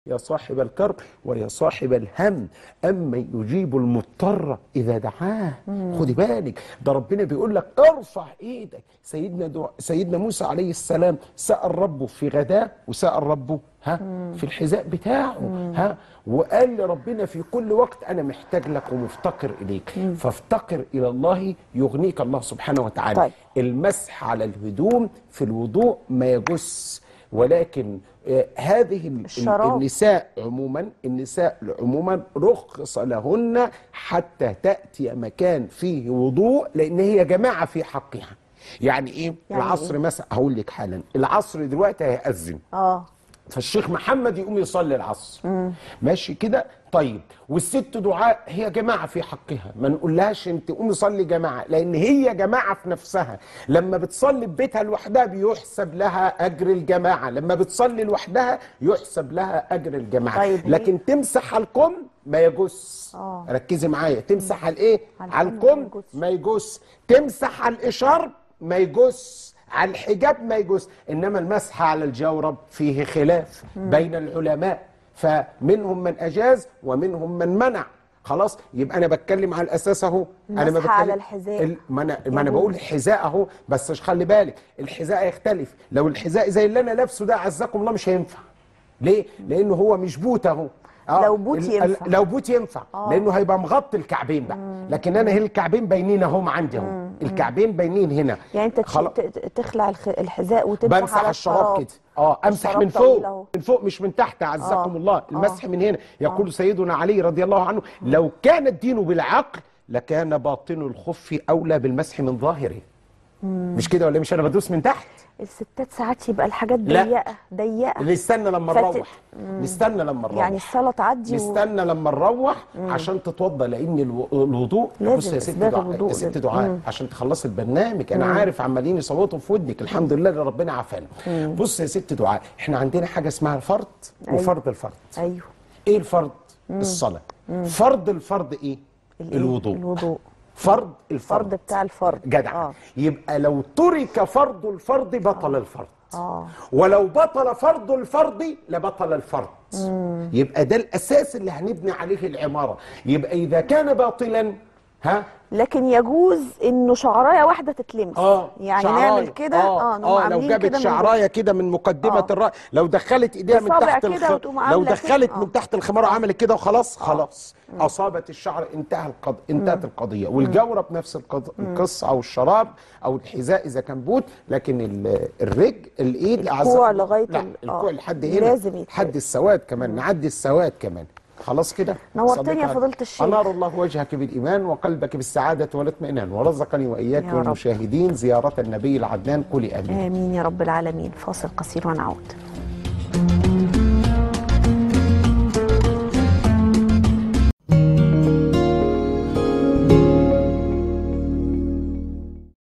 يا صاحب الكرب ويا صاحب الهم أما يجيب المضطر إذا دعاه خدي بالك ده ربنا بيقول لك ارفع ايدك سيدنا دع... سيدنا موسى عليه السلام سأل ربه في غداء وسأل ربه ها في الحذاء بتاعه ها وقال لربنا في كل وقت أنا محتاج لك ومفتقر إليك فافتقر إلى الله يغنيك الله سبحانه وتعالى طيب. المسح على الهدوم في الوضوء ما يجس ولكن آه، هذه ال- الشراب. النساء عموما النساء عموما رخص لهن حتى تأتي مكان فيه وضوء لأن هي جماعة في حقها يعني ايه يعني العصر إيه؟ مثلا هقول لك حالا العصر دلوقتي هيأذن اه فالشيخ محمد يقوم يصلي العصر ماشي كده طيب والست دعاء هي جماعه في حقها ما نقولهاش انت قومي صلي جماعه لان هي جماعه في نفسها لما بتصلي في بيتها لوحدها بيحسب لها اجر الجماعه لما بتصلي لوحدها يحسب لها اجر الجماعه طيب ليه؟ لكن تمسح على الكم ما يجوز آه. ركزي معايا تمسح على الايه على على الكم ما الكم يجوز. ما يجوز تمسح على الإشارب ما يجوز على الحجاب ما يجوز إنما المسح على الجورب فيه خلاف بين العلماء فمنهم من أجاز ومنهم من منع خلاص يبقى انا بتكلم على الاساس اهو انا ما المسح بتكلم على الحذاء. ال- ما انا ما انا يجوز. بقول حذاء اهو بس خلي بالك الحذاء يختلف لو الحذاء زي اللي انا لابسه ده عزكم الله مش هينفع ليه لانه هو مش بوت اهو آه، لو بوت ال- ينفع. ال- لو بوت ينفع لانه هيبقى مغطي الكعبين بقى لكن انا هي الكعبين باينين اهم عندي اهو الكعبين باينين هنا يعني انت تش- خلاص. ت- ت- تخلع الخ- الحذاء وتمسح بمسح على الشراب كده اه امسح الشراب من طويل فوق أهو. من فوق مش من تحت عزكم آه. الله المسح آه. من هنا يقول سيدنا علي رضي الله عنه لو كان الدين بالعقل لكان باطن الخف اولى بالمسح من ظاهره مش كده ولا مش انا بدوس من تحت الستات ساعات يبقى الحاجات لا. ضيقه ضيقه نستنى لما فت- نروح نستنى لما نروح يعني الصلاه تعدي و... نستنى لما نروح عشان تتوضى لان الو- الوضوء لازم بص يا ست إسباغ دعاء الوضوء يا ست لازم. دعاء عشان تخلصي البرنامج انا عارف عمالين يصوتوا في ودنك الحمد لله اللي ربنا عافانا بص يا ست دعاء احنا عندنا حاجه اسمها الفرض أيوة. وفرض الفرض ايوه ايه الفرض الصلاه فرض الفرض ايه الإيه؟ الوضوء الوضوء فرض الفرض الفرض بتاع الفرض جدع اه يبقى لو ترك فرض الفرض بطل الفرض اه ولو بطل فرض الفرض لبطل الفرض يبقى ده الاساس اللي هنبني عليه العماره يبقى اذا كان باطلا ها لكن يجوز انه شعرايه واحده تتلمس اه يعني شعراية. نعمل كده اه, نقوم آه لو عاملين جابت كده من شعرايه كده من مقدمه آه. الراس لو دخلت ايديها من بصابع تحت كده وتقوم لو عاملة كده. دخلت آه. من تحت الخمار وعملت كده وخلاص خلاص اصابت الشعر انتهى القض... انتهت القضيه والجورب نفس القض... القصه او الشراب او الحذاء اذا كان بوت لكن ال... الرج الايد الكوع أعزكم- لغاية لا ال- الكوع آه. لحد هنا لازم يتلبس. لحد السواد كمان نعدي السواد كمان خلاص كده نورتني صليت يا على- فضيلة الشيخ. انار الله وجهك بالايمان وقلبك بالسعاده والاطمئنان ورزقني واياك يا رب. والمشاهدين زياره النبي العدنان قولي امين امين يا رب العالمين فاصل قصير ونعود